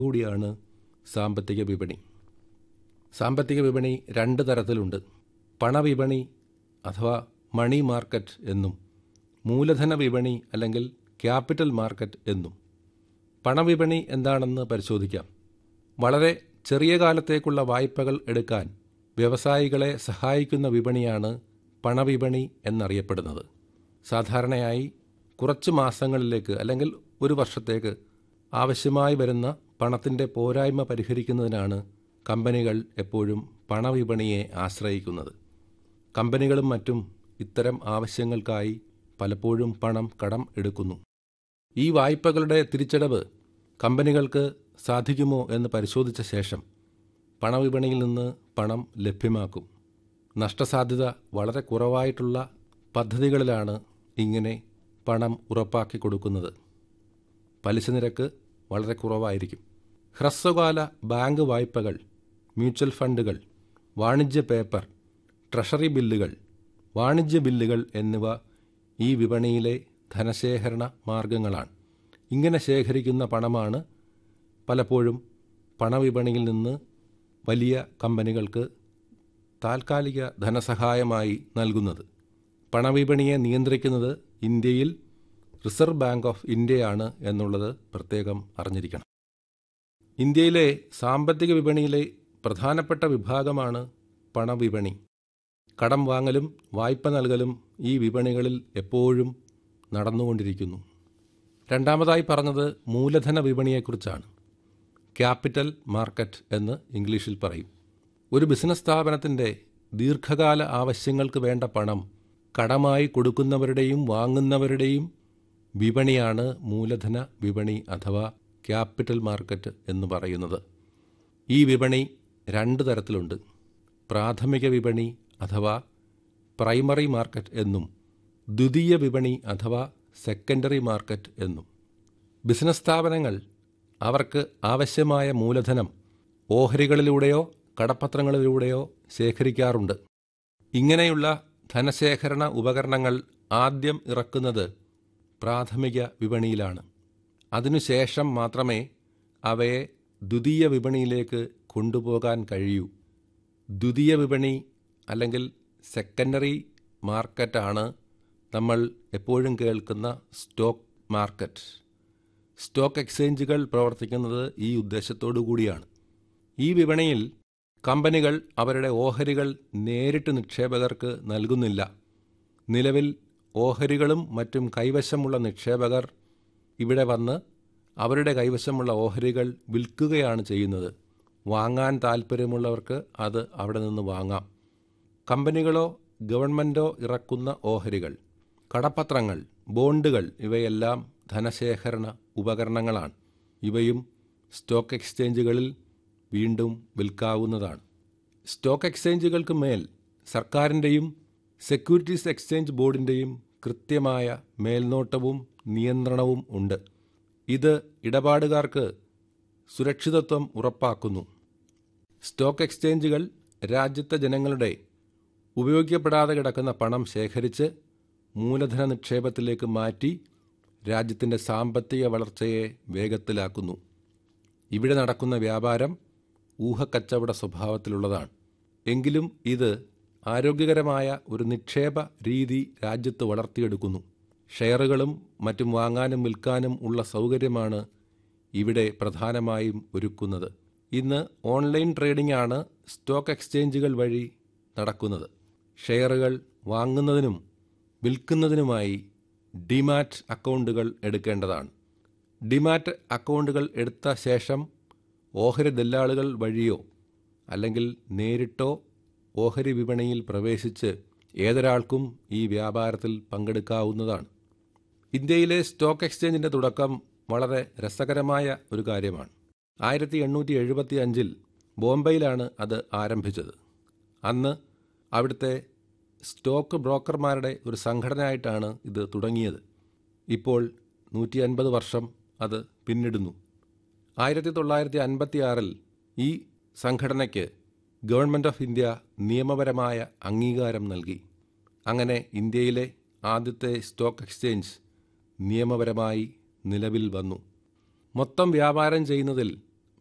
കൂടിയാണ് സാമ്പത്തിക വിപണി സാമ്പത്തിക വിപണി രണ്ട് തരത്തിലുണ്ട് പണവിപണി അഥവാ മണി മാർക്കറ്റ് എന്നും മൂലധന വിപണി അല്ലെങ്കിൽ ക്യാപിറ്റൽ മാർക്കറ്റ് എന്നും പണവിപണി എന്താണെന്ന് പരിശോധിക്കാം വളരെ ചെറിയ കാലത്തേക്കുള്ള വായ്പകൾ എടുക്കാൻ വ്യവസായികളെ സഹായിക്കുന്ന വിപണിയാണ് പണവിപണി എന്നറിയപ്പെടുന്നത് സാധാരണയായി കുറച്ച് മാസങ്ങളിലേക്ക് അല്ലെങ്കിൽ ഒരു വർഷത്തേക്ക് ആവശ്യമായി വരുന്ന പണത്തിൻ്റെ പോരായ്മ പരിഹരിക്കുന്നതിനാണ് കമ്പനികൾ എപ്പോഴും പണവിപണിയെ ആശ്രയിക്കുന്നത് കമ്പനികളും മറ്റും ഇത്തരം ആവശ്യങ്ങൾക്കായി പലപ്പോഴും പണം കടം എടുക്കുന്നു ഈ വായ്പകളുടെ തിരിച്ചടവ് കമ്പനികൾക്ക് സാധിക്കുമോ എന്ന് പരിശോധിച്ച ശേഷം പണവിപണിയിൽ നിന്ന് പണം ലഭ്യമാക്കും നഷ്ടസാധ്യത വളരെ കുറവായിട്ടുള്ള പദ്ധതികളിലാണ് ഇങ്ങനെ പണം ഉറപ്പാക്കി കൊടുക്കുന്നത് പലിശ നിരക്ക് വളരെ കുറവായിരിക്കും ഹ്രസ്വകാല ബാങ്ക് വായ്പകൾ മ്യൂച്വൽ ഫണ്ടുകൾ വാണിജ്യ പേപ്പർ ട്രഷറി ബില്ലുകൾ വാണിജ്യ ബില്ലുകൾ എന്നിവ ഈ വിപണിയിലെ ധനശേഖരണ മാർഗങ്ങളാണ് ഇങ്ങനെ ശേഖരിക്കുന്ന പണമാണ് പലപ്പോഴും പണവിപണിയിൽ നിന്ന് വലിയ കമ്പനികൾക്ക് താൽക്കാലിക ധനസഹായമായി നൽകുന്നത് പണവിപണിയെ നിയന്ത്രിക്കുന്നത് ഇന്ത്യയിൽ റിസർവ് ബാങ്ക് ഓഫ് ഇന്ത്യയാണ് എന്നുള്ളത് പ്രത്യേകം അറിഞ്ഞിരിക്കണം ഇന്ത്യയിലെ സാമ്പത്തിക വിപണിയിലെ പ്രധാനപ്പെട്ട വിഭാഗമാണ് പണവിപണി കടം വാങ്ങലും വായ്പ നൽകലും ഈ വിപണികളിൽ എപ്പോഴും നടന്നുകൊണ്ടിരിക്കുന്നു രണ്ടാമതായി പറഞ്ഞത് മൂലധന വിപണിയെക്കുറിച്ചാണ് ക്യാപിറ്റൽ മാർക്കറ്റ് എന്ന് ഇംഗ്ലീഷിൽ പറയും ഒരു ബിസിനസ് സ്ഥാപനത്തിൻ്റെ ദീർഘകാല ആവശ്യങ്ങൾക്ക് വേണ്ട പണം കടമായി കൊടുക്കുന്നവരുടെയും വാങ്ങുന്നവരുടെയും വിപണിയാണ് മൂലധന വിപണി അഥവാ ക്യാപിറ്റൽ മാർക്കറ്റ് എന്ന് പറയുന്നത് ഈ വിപണി രണ്ട് തരത്തിലുണ്ട് പ്രാഥമിക വിപണി അഥവാ പ്രൈമറി മാർക്കറ്റ് എന്നും ദ്വിതീയ വിപണി അഥവാ സെക്കൻഡറി മാർക്കറ്റ് എന്നും ബിസിനസ് സ്ഥാപനങ്ങൾ അവർക്ക് ആവശ്യമായ മൂലധനം ഓഹരികളിലൂടെയോ കടപ്പത്രങ്ങളിലൂടെയോ ശേഖരിക്കാറുണ്ട് ഇങ്ങനെയുള്ള ധനശേഖരണ ഉപകരണങ്ങൾ ആദ്യം ഇറക്കുന്നത് പ്രാഥമിക വിപണിയിലാണ് അതിനുശേഷം മാത്രമേ അവയെ ദ്വിതീയ വിപണിയിലേക്ക് കൊണ്ടുപോകാൻ കഴിയൂ ദ്വിതീയ വിപണി അല്ലെങ്കിൽ സെക്കൻഡറി മാർക്കറ്റാണ് നമ്മൾ എപ്പോഴും കേൾക്കുന്ന സ്റ്റോക്ക് മാർക്കറ്റ് സ്റ്റോക്ക് എക്സ്ചേഞ്ചുകൾ പ്രവർത്തിക്കുന്നത് ഈ ഉദ്ദേശത്തോടു കൂടിയാണ് ഈ വിപണിയിൽ കമ്പനികൾ അവരുടെ ഓഹരികൾ നേരിട്ട് നിക്ഷേപകർക്ക് നൽകുന്നില്ല നിലവിൽ ഓഹരികളും മറ്റും കൈവശമുള്ള നിക്ഷേപകർ ഇവിടെ വന്ന് അവരുടെ കൈവശമുള്ള ഓഹരികൾ വിൽക്കുകയാണ് ചെയ്യുന്നത് വാങ്ങാൻ താൽപ്പര്യമുള്ളവർക്ക് അത് അവിടെ നിന്ന് വാങ്ങാം കമ്പനികളോ ഗവൺമെൻറ്റോ ഇറക്കുന്ന ഓഹരികൾ കടപ്പത്രങ്ങൾ ബോണ്ടുകൾ ഇവയെല്ലാം ധനശേഖരണ ഉപകരണങ്ങളാണ് ഇവയും സ്റ്റോക്ക് എക്സ്ചേഞ്ചുകളിൽ വീണ്ടും വിൽക്കാവുന്നതാണ് സ്റ്റോക്ക് എക്സ്ചേഞ്ചുകൾക്ക് മേൽ സർക്കാരിൻ്റെയും സെക്യൂരിറ്റീസ് എക്സ്ചേഞ്ച് ബോർഡിൻ്റെയും കൃത്യമായ മേൽനോട്ടവും നിയന്ത്രണവും ഉണ്ട് ഇത് ഇടപാടുകാർക്ക് സുരക്ഷിതത്വം ഉറപ്പാക്കുന്നു സ്റ്റോക്ക് എക്സ്ചേഞ്ചുകൾ രാജ്യത്തെ ജനങ്ങളുടെ ഉപയോഗിക്കപ്പെടാതെ കിടക്കുന്ന പണം ശേഖരിച്ച് മൂലധന നിക്ഷേപത്തിലേക്ക് മാറ്റി രാജ്യത്തിൻ്റെ സാമ്പത്തിക വളർച്ചയെ വേഗത്തിലാക്കുന്നു ഇവിടെ നടക്കുന്ന വ്യാപാരം ഊഹക്കച്ചവട സ്വഭാവത്തിലുള്ളതാണ് എങ്കിലും ഇത് ആരോഗ്യകരമായ ഒരു നിക്ഷേപ രീതി രാജ്യത്ത് വളർത്തിയെടുക്കുന്നു ഷെയറുകളും മറ്റും വാങ്ങാനും വിൽക്കാനും ഉള്ള സൗകര്യമാണ് ഇവിടെ പ്രധാനമായും ഒരുക്കുന്നത് ഇന്ന് ഓൺലൈൻ ട്രേഡിംഗ് ആണ് സ്റ്റോക്ക് എക്സ്ചേഞ്ചുകൾ വഴി നടക്കുന്നത് ഷെയറുകൾ വാങ്ങുന്നതിനും വിൽക്കുന്നതിനുമായി ഡിമാറ്റ് അക്കൗണ്ടുകൾ എടുക്കേണ്ടതാണ് ഡിമാറ്റ് അക്കൗണ്ടുകൾ എടുത്ത ശേഷം ഓഹരി ദല്ലാളുകൾ വഴിയോ അല്ലെങ്കിൽ നേരിട്ടോ ഓഹരി വിപണിയിൽ പ്രവേശിച്ച് ഏതൊരാൾക്കും ഈ വ്യാപാരത്തിൽ പങ്കെടുക്കാവുന്നതാണ് ഇന്ത്യയിലെ സ്റ്റോക്ക് എക്സ്ചേഞ്ചിൻ്റെ തുടക്കം വളരെ രസകരമായ ഒരു കാര്യമാണ് ആയിരത്തി എണ്ണൂറ്റി എഴുപത്തി അഞ്ചിൽ ബോംബെയിലാണ് അത് ആരംഭിച്ചത് അന്ന് അവിടുത്തെ സ്റ്റോക്ക് ബ്രോക്കർമാരുടെ ഒരു സംഘടനയായിട്ടാണ് ഇത് തുടങ്ങിയത് ഇപ്പോൾ നൂറ്റി അൻപത് വർഷം അത് പിന്നിടുന്നു ആയിരത്തി തൊള്ളായിരത്തി അൻപത്തി ആറിൽ ഈ സംഘടനയ്ക്ക് ഗവൺമെൻറ് ഓഫ് ഇന്ത്യ നിയമപരമായ അംഗീകാരം നൽകി അങ്ങനെ ഇന്ത്യയിലെ ആദ്യത്തെ സ്റ്റോക്ക് എക്സ്ചേഞ്ച് നിയമപരമായി നിലവിൽ വന്നു മൊത്തം വ്യാപാരം ചെയ്യുന്നതിൽ